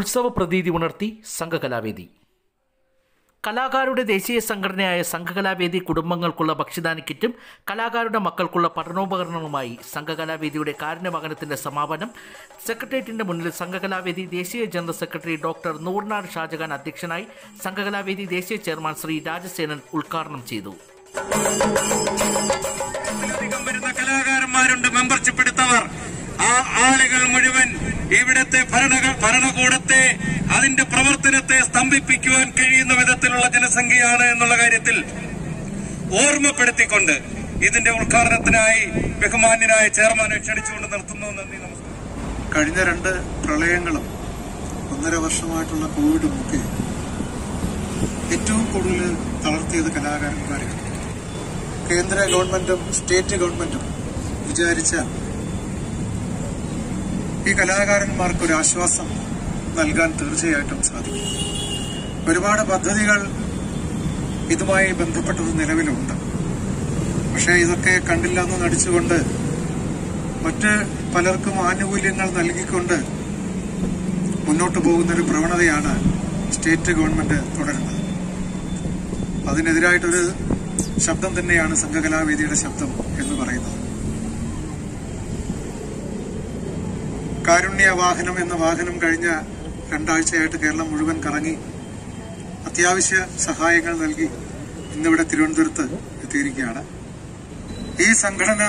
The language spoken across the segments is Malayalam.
ഉത്സവ പ്രതീതി ഉണർത്തി സംഘകലാവേദി കലാകാരുടെ ദേശീയ സംഘടനയായ സംഘകലാവേദി കുടുംബങ്ങൾക്കുള്ള ഭക്ഷ്യദാന കിറ്റും കലാകാരുടെ മക്കൾക്കുള്ള പഠനോപകരണങ്ങളുമായി സംഘകലാവേദിയുടെ കാരുണ്യവാഹനത്തിന്റെ സമാപനം സെക്രട്ടേറിയറ്റിന്റെ മുന്നിൽ സംഘകലാവേദി ദേശീയ general secretary doctor Noornad Shajahan അധ്യക്ഷനായി സംഘകലാവേദി ദേശീയ ചെയർമാൻ ശ്രീ രാജസേനൻ ഉദ്ഘാടനം ചെയ്തു അധികം വരുന്ന കലാകാരന്മാരുണ്ട് മെമ്പർഷിപ്പ് എടുത്തവർ ആ ആളുകൾ മുഴുവൻ ഇവിടത്തെ ഭരണ ഭരണകൂടത്തെ അതിന്റെ പ്രവർത്തനത്തെ സ്തംഭിപ്പിക്കുവാൻ കഴിയുന്ന വിധത്തിലുള്ള ജനസംഖ്യയാണ് എന്നുള്ള കാര്യത്തിൽ ഓർമ്മപ്പെടുത്തിക്കൊണ്ട് ഇതിന്റെ ഉദ്ഘാടനത്തിനായി ബഹുമാന്യനായ ചെയർമാനെ ക്ഷണിച്ചുകൊണ്ട് നിർത്തുന്നു നന്ദി നമസ്കാരം കഴിഞ്ഞ രണ്ട് പ്രളയങ്ങളും ഒന്നര വർഷമായിട്ടുള്ള കോവിഡും ഒക്കെ ഏറ്റവും കൂടുതൽ തളർത്തിയത് കലാകാരന്മാരെയാണ് കേന്ദ്ര ഗവൺമെന്റും സ്റ്റേറ്റ് ഗവൺമെന്റും വിചാരിച്ച ഈ കലാകാരന്മാർക്ക് ഒരു ആശ്വാസം നൽകാൻ തീർച്ചയായിട്ടും സാധിക്കും ഒരുപാട് പദ്ധതികൾ ഇതുമായി ബന്ധപ്പെട്ടത് നിലവിലുണ്ട് പക്ഷേ ഇതൊക്കെ കണ്ടില്ല എന്ന് നടിച്ചുകൊണ്ട് മറ്റ് പലർക്കും ആനുകൂല്യങ്ങൾ നൽകിക്കൊണ്ട് മുന്നോട്ട് പോകുന്ന ഒരു പ്രവണതയാണ് സ്റ്റേറ്റ് ഗവൺമെന്റ് തുടരുന്നത് അതിനെതിരായിട്ടൊരു ശബ്ദം തന്നെയാണ് സംഘകലാവേദിയുടെ ശബ്ദം എന്ന് പറയുന്നത് കാരുണ്യ വാഹനം എന്ന വാഹനം കഴിഞ്ഞ രണ്ടാഴ്ചയായിട്ട് കേരളം മുഴുവൻ കറങ്ങി അത്യാവശ്യ സഹായങ്ങൾ നൽകി ഇന്നിവിടെ തിരുവനന്തപുരത്ത് എത്തിയിരിക്കുകയാണ് ഈ സംഘടന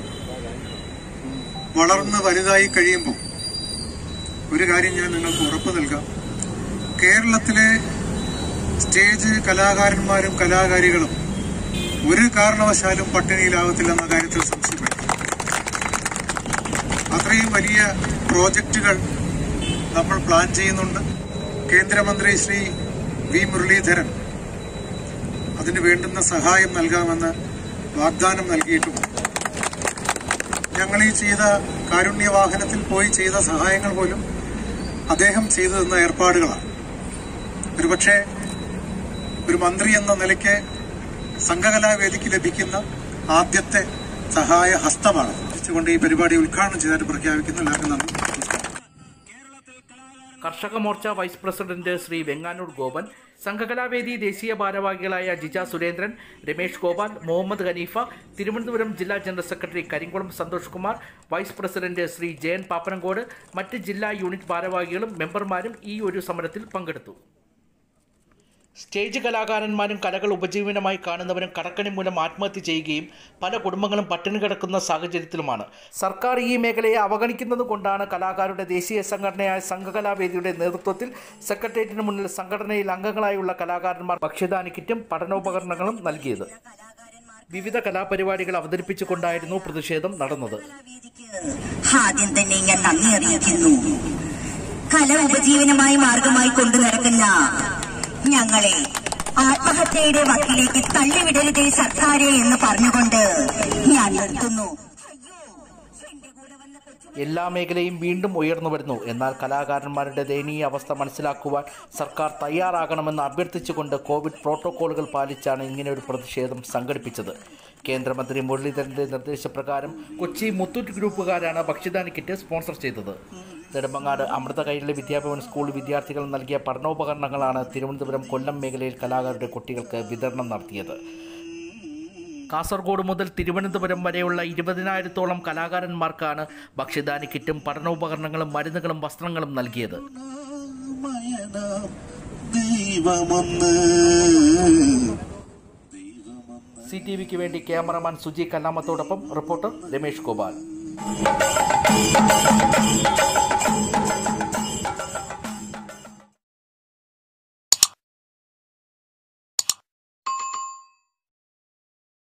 വളർന്ന് വലുതായി കഴിയുമ്പോൾ ഒരു കാര്യം ഞാൻ നിങ്ങൾക്ക് ഉറപ്പ് നൽകാം കേരളത്തിലെ സ്റ്റേജ് കലാകാരന്മാരും കലാകാരികളും ഒരു കാരണവശാലും പട്ടിണിയിലാകത്തില്ലെന്ന കാര്യത്തിൽ സംശയം വേണ്ട അത്രയും വലിയ പ്രോജക്റ്റുകൾ നമ്മൾ പ്ലാൻ ചെയ്യുന്നുണ്ട് കേന്ദ്രമന്ത്രി ശ്രീ വി മുരളീധരൻ അതിന് വേണ്ടുന്ന സഹായം നൽകാമെന്ന് വാഗ്ദാനം നൽകിയിട്ടുണ്ട് ഞങ്ങൾ ഈ ചെയ്ത കാരുണ്യ വാഹനത്തിൽ പോയി ചെയ്ത സഹായങ്ങൾ പോലും അദ്ദേഹം ചെയ്തു തന്ന ഏർപ്പാടുകളാണ് ഒരുപക്ഷെ ഒരു മന്ത്രി എന്ന നിലയ്ക്ക് സംഘകലാവേദിക്ക് ലഭിക്കുന്ന ആദ്യത്തെ സഹായ ഹസ്തമാണ് കൊണ്ട് ഈ പരിപാടി ഉദ്ഘാടനം ചെയ്തായിട്ട് പ്രഖ്യാപിക്കുന്നു എല്ലാവർക്കും നന്ദി നമസ്കാരം കർഷക മോർച്ച വൈസ് പ്രസിഡന്റ് ശ്രീ വെങ്ങാനൂർ ഗോപൻ സംഘകലാവേദി ദേശീയ ഭാരവാഹികളായ ജിജ സുരേന്ദ്രൻ രമേഷ് ഗോപാൽ മുഹമ്മദ് ഹനീഫ തിരുവനന്തപുരം ജില്ലാ general secretary Karinkulam Santhosh Kumar vice president Shri Jayan Pappanamcode മറ്റ് ജില്ലാ യൂണിറ്റ് ഭാരവാഹികളും മെമ്പർമാരും ഈ ഒരു സമരത്തിൽ പങ്കെടുത്തു സ്റ്റേജ് കലാകാരന്മാരും കലകൾ ഉപജീവനമായി കാണുന്നവരും കടക്കണി മൂലം ആത്മഹത്യ ചെയ്യുകയും പല കുടുംബങ്ങളും പട്ടിണി കിടക്കുന്ന സാഹചര്യത്തിലുമാണ് സർക്കാർ ഈ മേഖലയെ അവഗണിക്കുന്നത് കൊണ്ടാണ് കലാകാരുടെ ദേശീയ സംഘടനയായ സംഘകലാവേദിയുടെ നേതൃത്വത്തിൽ സെക്രട്ടേറിയറ്റിന് മുന്നിൽ സംഘടനയിൽ അംഗങ്ങളായുള്ള കലാകാരന്മാർ ഭക്ഷ്യദാന കിറ്റും പഠനോപകരണങ്ങളും നൽകിയത് വിവിധ കലാപരിപാടികൾ അവതരിപ്പിച്ചുകൊണ്ടായിരുന്നു പ്രതിഷേധം നടന്നത് ആദ്യം തന്നെ ഞാൻ നന്ദി അറിയിക്കുന്നു കല ഉപജീവനമായി മാർഗമായി കൊണ്ടു നടക്കുന്ന ഞങ്ങളെ ആത്മഹത്യയുടെ വക്കിലേക്ക് തള്ളിവിടരുതേ സർക്കാരെ എന്ന് പറഞ്ഞുകൊണ്ട് ഞാൻ നിർത്തുന്നു എല്ലാ മേഖലയും വീണ്ടും ഉയർന്നു വരുന്നു എന്നാൽ കലാകാരന്മാരുടെ ദയനീയ അവസ്ഥ മനസ്സിലാക്കുവാൻ സർക്കാർ തയ്യാറാകണമെന്ന് അഭ്യർത്ഥിച്ചുകൊണ്ട് കോവിഡ് പ്രോട്ടോക്കോളുകൾ പാലിച്ചാണ് ഇങ്ങനെ ഒരു പ്രതിഷേധം സംഘടിപ്പിച്ചത് കേന്ദ്രമന്ത്രി മുരളീധരന്റെ നിർദ്ദേശപ്രകാരം കൊച്ചി മുത്തൂറ്റ് ഗ്രൂപ്പുകാരാണ് ഭക്ഷ്യദാന കിറ്റ് സ്പോൺസർ ചെയ്തത് നെടുമങ്ങാട് അമൃത കൈരളി വിദ്യാഭവൻ സ്കൂൾ വിദ്യാർത്ഥികൾ നൽകിയ പഠനോപകരണങ്ങളാണ് തിരുവനന്തപുരം കൊല്ലം മേഖലയിൽ കലാകാരുടെ കുട്ടികൾക്ക് വിതരണം നടത്തിയത് കാസർഗോഡ് മുതൽ തിരുവനന്തപുരം വരെയുള്ള ഇരുപതിനായിരത്തോളം കലാകാരന്മാർക്കാണ് ഭക്ഷ്യദാന കിറ്റും പഠനോപകരണങ്ങളും മരുന്നുകളും വസ്ത്രങ്ങളും നൽകിയത് സി ടി വിക്ക് വേണ്ടി ക്യാമറമാൻ സുജി കല്ലാമത്തോടൊപ്പം റിപ്പോർട്ടർ രമേഷ് ഗോപാൽ